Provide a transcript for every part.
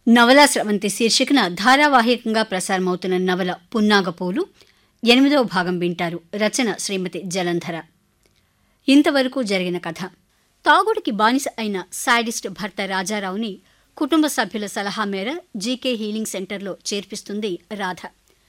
నవలా స్రవంతి శీర్షికన ధారావాహికంగా ప్రసారమవుతున్న నవల పున్నాగపూలు ఎనిమిదవ భాగం వింటారు రచన శ్రీమతి జలంధర ఇంతవరకు జరిగిన కథ తాగుడికి బానిస అయిన సాడిస్ట్ భర్త రాజారావుని కుటుంబ సభ్యుల సలహా మేర జీకే హీలింగ్ సెంటర్లో చేర్పిస్తుంది రాధ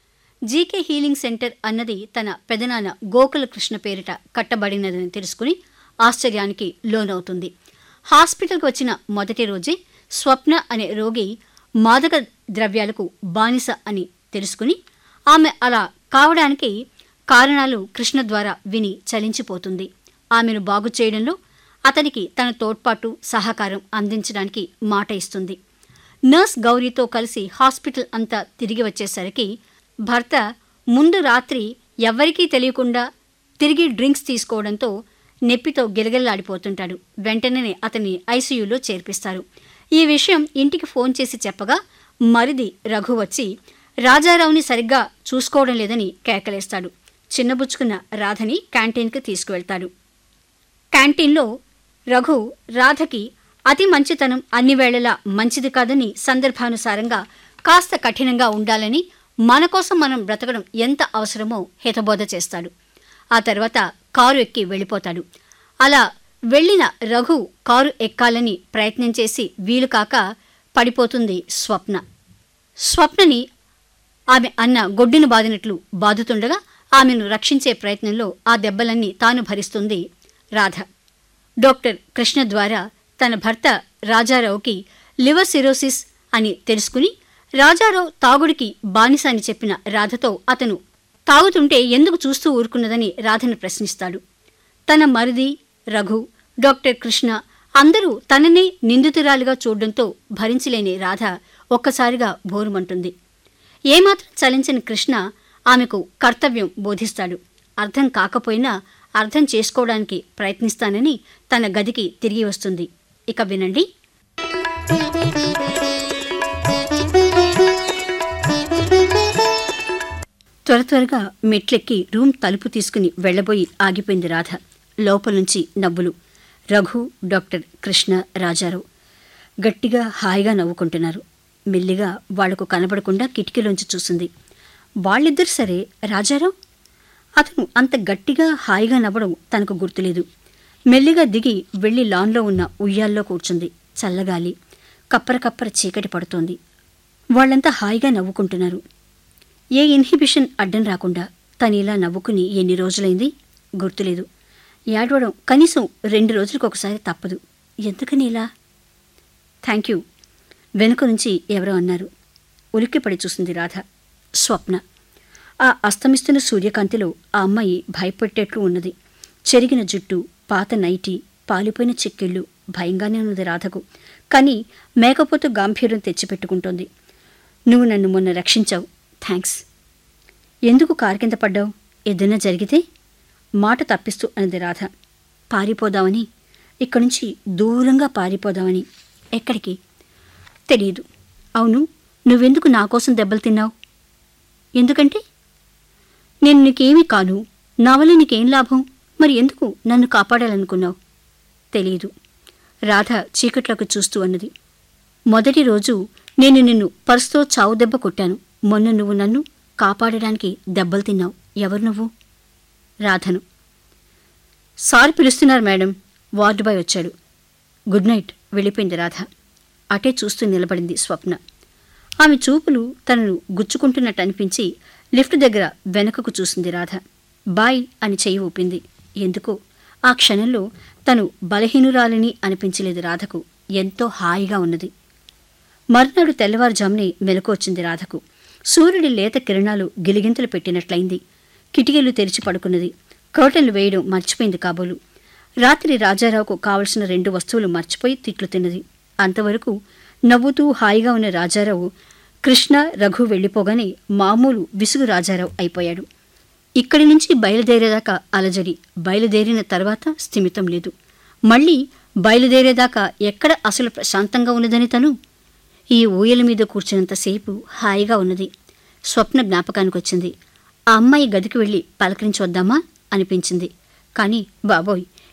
జీకే హీలింగ్ సెంటర్ అన్నది తన పెదనాన్న గోకుల కృష్ణ పేరిట కట్టబడినదని తెలుసుకుని ఆశ్చర్యానికి లోనవుతుంది హాస్పిటల్కి వచ్చిన మొదటి రోజే స్వప్న అనే రోగి మాదక ద్రవ్యాలకు బానిస అని తెలుసుకుని ఆమె అలా కావడానికి కారణాలు కృష్ణ ద్వారా విని చలించిపోతుంది ఆమెను బాగు చేయడంలో అతనికి తన తోడ్పాటు సహకారం అందించడానికి మాట ఇస్తుంది నర్స్ గౌరీతో కలిసి హాస్పిటల్ అంతా తిరిగి వచ్చేసరికి భర్త ముందు రాత్రి ఎవ్వరికీ తెలియకుండా తిరిగి డ్రింక్స్ తీసుకోవడంతో నొప్పితో గిలగిల్లాడిపోతుంటాడు వెంటనే అతన్ని ఐసీయూలో చేర్పిస్తారు ఈ విషయం ఇంటికి ఫోన్ చేసి చెప్పగా మరిది రఘు వచ్చి రాజారావుని సరిగ్గా చూసుకోవడం లేదని కేకలేస్తాడు చిన్నబుచ్చుకున్న రాధని క్యాంటీన్కి తీసుకువెళ్తాడు క్యాంటీన్లో రఘు రాధకి అతి మంచితనం అన్ని వేళలా మంచిది కాదని సందర్భానుసారంగా కాస్త కఠినంగా ఉండాలని మన కోసం మనం బ్రతకడం ఎంత అవసరమో హితబోధ చేస్తాడు ఆ తర్వాత కారు ఎక్కి వెళ్ళిపోతాడు అలా వెళ్ళిన రఘు కారు ఎక్కాలని ప్రయత్నం చేసి వీలు కాక పడిపోతుంది స్వప్న స్వప్నని ఆమె అన్న గొడ్డును బాదినట్లు బాదుతుండగా ఆమెను రక్షించే ప్రయత్నంలో ఆ దెబ్బలన్నీ తాను భరిస్తుంది రాధ డాక్టర్ కృష్ణ ద్వారా తన భర్త రాజారావుకి లివర్ సిరోసిస్ అని తెలుసుకుని రాజారావు తాగుడికి బానిస అని చెప్పిన రాధతో అతను తాగుతుంటే ఎందుకు చూస్తూ ఊరుకున్నదని రాధను ప్రశ్నిస్తాడు తన మరిది రఘు డాక్టర్ కృష్ణ అందరూ తననే నిందితురాలిగా చూడడంతో భరించలేని రాధ ఒక్కసారిగా బోరుమంటుంది ఏమాత్రం చలించని కృష్ణ ఆమెకు కర్తవ్యం బోధిస్తాడు అర్థం కాకపోయినా అర్థం చేసుకోవడానికి ప్రయత్నిస్తానని తన గదికి తిరిగి వస్తుంది ఇక వినండి త్వర త్వరగా మెట్లెక్కి రూమ్ తలుపు తీసుకుని వెళ్లబోయి ఆగిపోయింది రాధ లోపల నుంచి నవ్వులు రఘు డాక్టర్ కృష్ణ రాజారావు గట్టిగా హాయిగా నవ్వుకుంటున్నారు మెల్లిగా వాళ్లకు కనబడకుండా కిటికీలోంచి చూసింది వాళ్ళిద్దరు సరే రాజారావు అతను అంత గట్టిగా హాయిగా నవ్వడం తనకు గుర్తులేదు మెల్లిగా దిగి వెళ్లి లాన్లో ఉన్న ఉయ్యాల్లో కూర్చుంది చల్లగాలి కప్పర కప్పర చీకటి పడుతోంది వాళ్ళంతా హాయిగా నవ్వుకుంటున్నారు ఏ ఇన్హిబిషన్ అడ్డం రాకుండా తను ఇలా నవ్వుకుని ఎన్ని రోజులైంది గుర్తులేదు ఏడవడం కనీసం రెండు రోజులకు ఒకసారి తప్పదు ఎందుకని ఇలా థ్యాంక్ యూ వెనుక నుంచి ఎవరో అన్నారు ఉలిక్కిపడి చూసింది రాధ స్వప్న ఆ అస్తమిస్తున్న సూర్యకాంతిలో ఆ అమ్మాయి భయపెట్టేట్లు ఉన్నది చెరిగిన జుట్టు పాత నైటి పాలిపోయిన చెక్కిళ్ళు భయంగానే ఉన్నది రాధకు కానీ మేకపోతు గాంభీర్యం తెచ్చిపెట్టుకుంటోంది నువ్వు నన్ను మొన్న రక్షించావు థ్యాంక్స్ ఎందుకు కారు కింద పడ్డావు ఏదైనా జరిగితే మాట తప్పిస్తూ అన్నది రాధ పారిపోదామని ఇక్కడి నుంచి దూరంగా పారిపోదామని ఎక్కడికి తెలియదు అవును నువ్వెందుకు నా కోసం దెబ్బలు తిన్నావు ఎందుకంటే నేను నీకేమీ కాను నా వల్ల నీకేం లాభం మరి ఎందుకు నన్ను కాపాడాలనుకున్నావు తెలియదు రాధ చీకట్లోకి చూస్తూ అన్నది మొదటి రోజు నేను నిన్ను పర్సుతో చావు దెబ్బ కొట్టాను మొన్న నువ్వు నన్ను కాపాడడానికి దెబ్బలు తిన్నావు ఎవరు నువ్వు రాధను సార్ పిలుస్తున్నారు మేడం వార్డు బాయ్ వచ్చాడు గుడ్ నైట్ వెళ్ళిపోయింది రాధ అటే చూస్తూ నిలబడింది స్వప్న ఆమె చూపులు తనను గుచ్చుకుంటున్నట్టు అనిపించి లిఫ్ట్ దగ్గర వెనకకు చూసింది రాధ బాయ్ అని చెయ్యి ఊపింది ఎందుకో ఆ క్షణంలో తను బలహీనురాలని అనిపించలేదు రాధకు ఎంతో హాయిగా ఉన్నది మర్నాడు తెల్లవారుజామునే మెలకు వచ్చింది రాధకు సూర్యుడి లేత కిరణాలు గిలిగింతలు పెట్టినట్లయింది కిటికీలు తెరిచి పడుకున్నది కర్టన్లు వేయడం మర్చిపోయింది కాబోలు రాత్రి రాజారావుకు కావలసిన రెండు వస్తువులు మర్చిపోయి తిట్లు తిన్నది అంతవరకు నవ్వుతూ హాయిగా ఉన్న రాజారావు కృష్ణ రఘు వెళ్ళిపోగానే మామూలు విసుగు రాజారావు అయిపోయాడు ఇక్కడి నుంచి బయలుదేరేదాకా అలజడి బయలుదేరిన తర్వాత స్థిమితం లేదు మళ్ళీ బయలుదేరేదాకా ఎక్కడ అసలు ప్రశాంతంగా ఉన్నదని తను ఈ ఊయల మీద కూర్చున్నంతసేపు హాయిగా ఉన్నది స్వప్న జ్ఞాపకానికి వచ్చింది ఆ అమ్మాయి గదికి వెళ్ళి పలకరించి వద్దామా అనిపించింది కానీ బాబోయ్